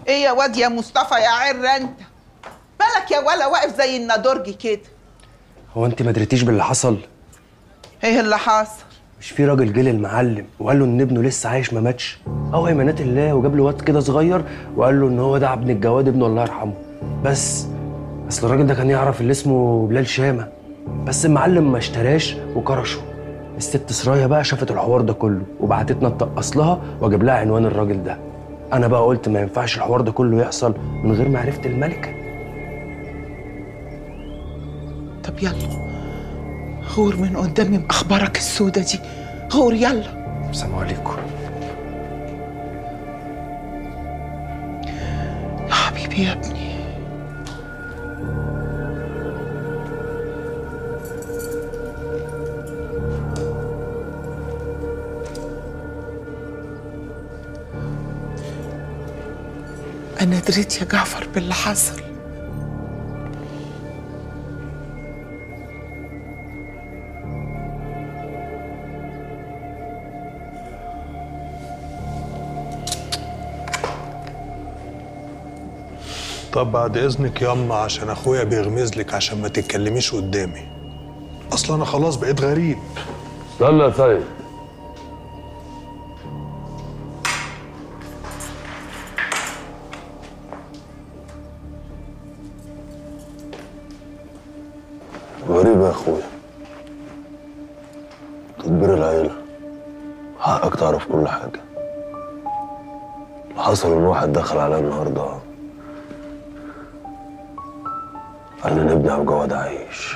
ايه يا واد يا مصطفى يا عر انت مالك يا ولا واقف زي النادرجي كده هو انت ما دريتيش باللي حصل ايه اللي حاصل مش في راجل جه للمعلم وقال له ان ابنه لسه عايش ما ماتش او ايمانات الله وجاب له واد كده صغير وقال له ان هو ده ابن الجواد ابنه الله يرحمه بس اصل الراجل ده كان يعرف اللي اسمه بلال شامه بس المعلم ما اشتراش وكرشه الست سرايا بقى شافت الحوار ده كله وبعتتنا تقص لها واجيب لها عنوان الراجل ده انا بقى قلت ما ينفعش الحوار ده كله يحصل من غير معرفه الملكه طب يلا غور من قدامي باخبارك السودة دي غور يلا السلام عليكم يا حبيبي يا ابني أنا دريت يا جعفر باللي حصل طب بعد اذنك ياما عشان اخويا بيغمز لك عشان ما تتكلميش قدامي اصلا انا خلاص بقيت غريب استنى يا سيد غريب يا اخويا تدبير العيلة حقك تعرف كل حاجة اللي حصل ان واحد دخل عليا النهاردة قال لي ابني ابو جواد عايش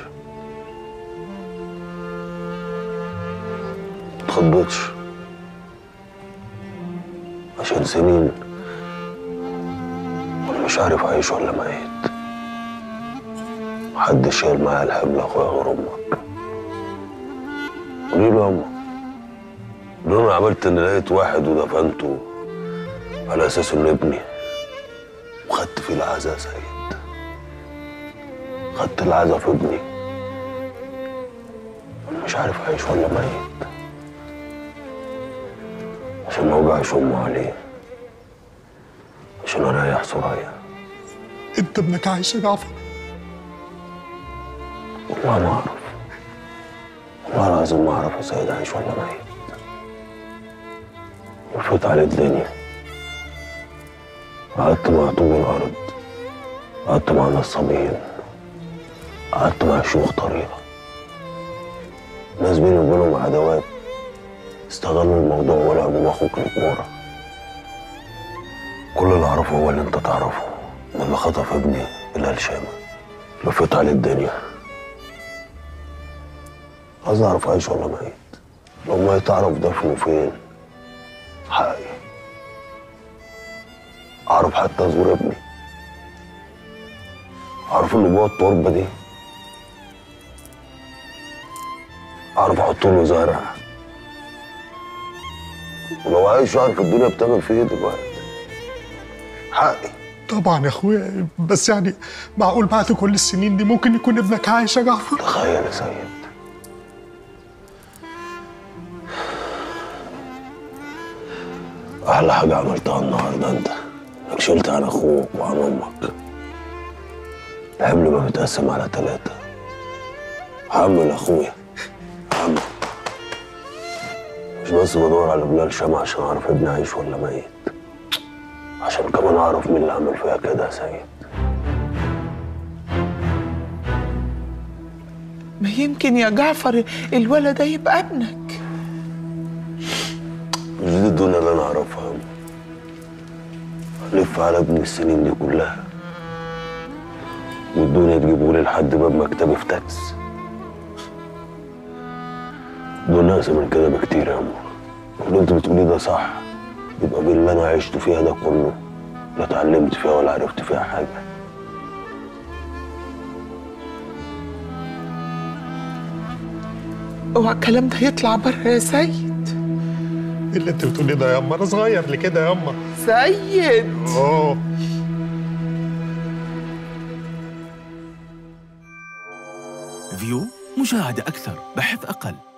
متخضتش عشان سنين وانا مش عارف عايش ولا ميت محدش شايل معايا الحمل اخويا غير امك قولي له يا اما قولي له انا عملت اني لقيت واحد ودفنته على اساس انه ابني وخدت فيه العزا يا سيد خدت العزا في ابني انا مش عارف عايش ولا ميت عشان ما اوجعش امه عليه عشان اريح سرايا انت ابنك عايش يا جعفر والله ما اعرف والله العظيم ما اعرف يا سيد عايش ولا ميت لفيت على الدنيا قعدت مع طوب الارض قعدت مع نصابين قعدت مع شيوخ طريقه ناس بيني وبينهم عداوات استغلوا الموضوع ولعبوا باخوك الكوره كل اللي اعرفه هو اللي انت تعرفه ان اللي خطف ابني بلال شامه لفيت على الدنيا عايز اعرف عايش ولا ميت لو ميت اعرف دفنه فين حقي اعرف حتى ازور ابني اعرف انه جوه التربه دي اعرف احط له زرع ولو عايش اعرف الدنيا بتعمل فيه ايه دلوقتي حقي طبعا يا اخويا بس يعني معقول بعد كل السنين دي ممكن يكون ابنك عايش يا جعفر تخيل يا سيد احلى حاجه عملتها النهارده انت انك شلت عن اخوك وعن امك الحمل ما بيتقسم على ثلاثه حمل اخويا حمل مش بس بدور على بلال شمع عشان اعرف ابني عايش ولا ميت عشان كمان اعرف مين اللي عمل فيها كده يا سيد ما يمكن يا جعفر الولد ده يبقى ابنك مش دي الدنيا اللي انا اعرفها يا أم. الف على ابني السنين دي كلها والدنيا تجيبه لي لحد باب مكتبي في تاكس دول اقسى من كده بكتير يا امه اللي انت بتقوليه ده صح يبقى باللي انا عشت فيها ده كله لا اتعلمت فيها ولا عرفت فيها حاجه اوعى الكلام ده يطلع بره يا سيد إيه اللي انت بتقوليه ده يا اما انا صغير لكده يا اما سيد اه فيو مشاهدة أكثر بحث أقل